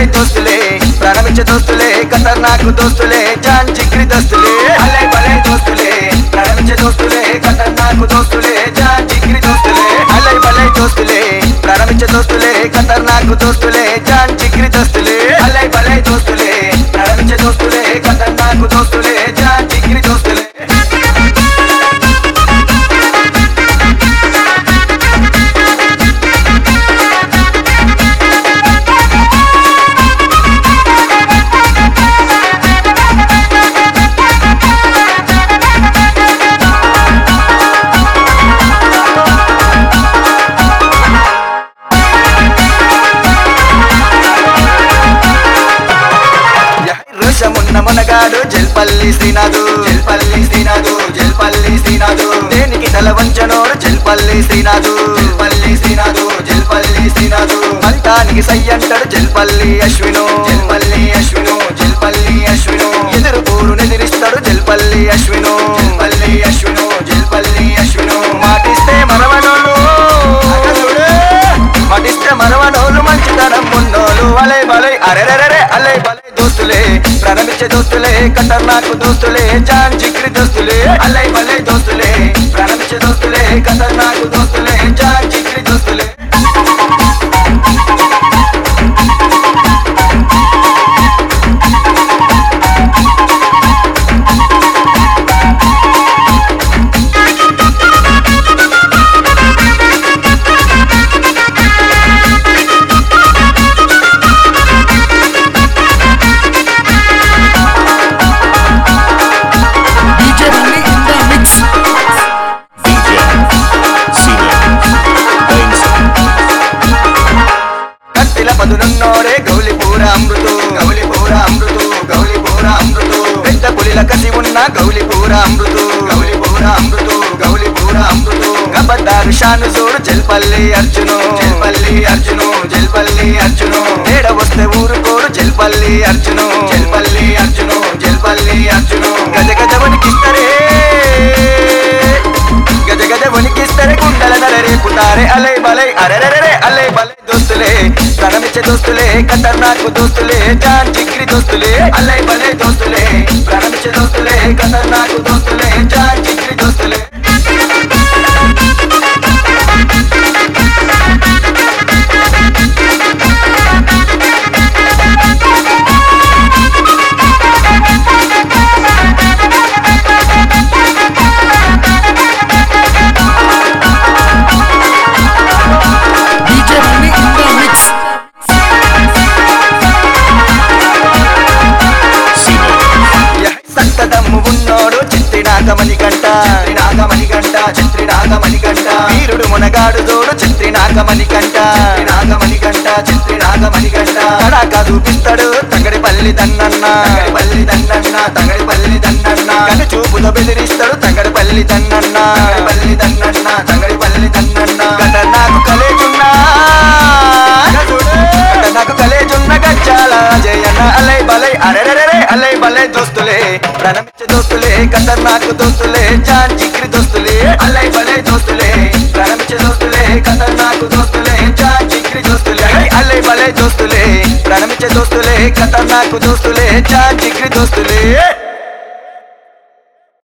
దోస్తులే ప్రారంభించే దోస్తులే ఖతర్నాక్ దోస్తులే జాన్ చిక్రి దోస్తులే అలే బలే దోస్తులే ప్రారంభించే దోస్తులే ఖతర్నాక్ దోస్తులే జాన్ చిక్రి దోస్తులే అలే బలే దోస్తులే ప్రారంభించే దోస్తులే ఖతర్నాక్ దోస్తులే జాన్ చిక్రి దోస్తులే అలే బలే దోస్తులే ప్రారంభించే దోస్తులే ఖతర్నాక్ దోస్తులే జాన్ చిక్రి దోస్తులే రోషమున్న మునగాడు జల్పల్లి శ్రీనాథు జల్పల్లి శ్రీనాథు జల్పల్లి శ్రీనాథు దేనికి తల వంచనోడు జల్పల్లి శ్రీనాథు జల్పల్లి శ్రీనాథు జల్పల్లి శ్రీనాథు అంతానికి సై అంటాడు జల్పల్లి అశ్విను జల్పల్లి అశ్విను జల్పల్లి అశ్విను ఎదురు పూరు నిదిరిస్తాడు జల్పల్లి అశ్విను జల్పల్లి అశ్విను జల్పల్లి అశ్విను మాటిస్తే మరవనోలు మాటిస్తే మరవనోలు మంచితనం ఉన్నోలు అలే బలే అరెరెరెరే అలే బలే దోస్తులే ప్రారంభించే దోస్తులే ఖతర్నాక్ దోస్తులే జాన్ జిక్రి దోస్తులే అలే బలే దోస్తులే ప్రారంభించే దోస్తులే ఖతర్నాక్ దోస్తులే జాన్ జిక్రి దోస్తులే DJ Randy in the mix. DJ Senior Dance కత్తిల పదునున్నోడే గౌలి పూర అమృతు గౌలి పూర అమృతు గౌలి పూర అమృతు పెద్ద పులిల కసి ఉన్న గౌలి పూర అమృతు గౌలి పూర అమృతు గౌలి పూర అమృతు కబద్దారు షాను చూడు జల్పల్లి అర్జును జల్పల్లి అర్జును జల్పల్లి అర్జును ఏడ వస్తే ఊరుకోడు జల్పల్లి అర్జును జల్పల్లి అర్జును జల్పల్లి అర్జును గజ గజ వణికిస్తరే గజ గజ వణికిస్తరే గుండెల నర రేపుతారే అలై బలై అరెరెరెరే అలై బలై దోస్తులే ప్రారంభించే దోస్తులే ఖతర్నాక్ దోస్తులే జాన్ జిగ్రి దోస్తులే అలై బలై దోస్తులే ప్రారంభించే దోస్తులే ఖతర్నాక్ దోస్తులే జాన్ జిగ్రి దోస్తులే DJ Randy in the mix. Senior సంతదమ్ము ఉన్నోడు చిత్రి నాగమణి గంట చిత్రి నాగమణి గంట చిత్రి నాగమణి గంట వీరుడు మునగాడు జోడు చిత్రి నాగమణి గంట చిత్రి నాగమణి గంట చిత్రి నాగమణి గంట తడాకా చూపిస్తాడు తగడి పల్లి దన్నన్న తగడి పల్లి దన్నన్న తగడి పల్లి దన్నన్న కను చూపుతో బెదిరిస్తాడు తగడి పల్లి దన్నన్న తగడి పల్లి దన్నన్న తగడి పల్లి దన్నన్న గట నాకు కలేజున్నా గట నాకు కలేజున్న గచ్చాల జయన్న అలై బలై అరెరెరెరే అలై బలై దోస్తులే ప్రారంభించే దోస్తులే ఖతర్నాక్ దోస్తులే జాన్ జిగ్రి దోస్తులే అలై బలై దోస్తులే ప్రారంభించే దోస్తులే ఖతర్నాక్ దోస్తులే జాన్ జిగ్రి దోస్తులే అలై బలై దోస్తులే ప్రారంభించే దోస్తులే ఖతర్నాక్ దోస్తులే జాన్ జిగ్రి దోస్తులే